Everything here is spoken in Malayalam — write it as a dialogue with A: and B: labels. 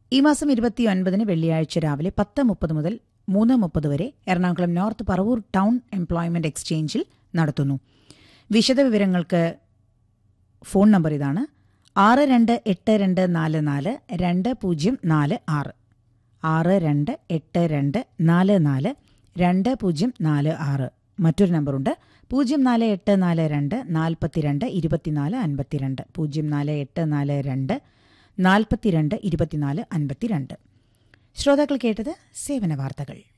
A: ഈ മാസം ഇരുപത്തിയൊൻപതിന് വെള്ളിയാഴ്ച രാവിലെ പത്ത് മുപ്പത് മുതൽ മൂന്ന് മുപ്പത് വരെ Ernakulam north Paravur town employment എക്സ്ചേഞ്ചിൽ നടത്തുന്നു വിശദവിവരങ്ങൾക്ക് ഫോൺ നമ്പർ ഇതാണ് ആറ് രണ്ട് എട്ട് രണ്ട് നാല് നാല് രണ്ട് പൂജ്യം നാല് ആറ് ആറ് രണ്ട് എട്ട് രണ്ട് നാല് നാല് രണ്ട് പൂജ്യം നാല് ആറ് മറ്റൊരു നമ്പറുണ്ട് പൂജ്യം നാല് എട്ട് നാല് രണ്ട് നാൽപ്പത്തിരണ്ട് ഇരുപത്തിനാല് അൻപത്തിരണ്ട് പൂജ്യം നാല് എട്ട് നാല് രണ്ട് നാൽപ്പത്തിരണ്ട് ഇരുപത്തിനാല് അൻപത്തിരണ്ട് ശ്രോതാക്കൾ കേട്ടത് സേവന വാർത്തകൾ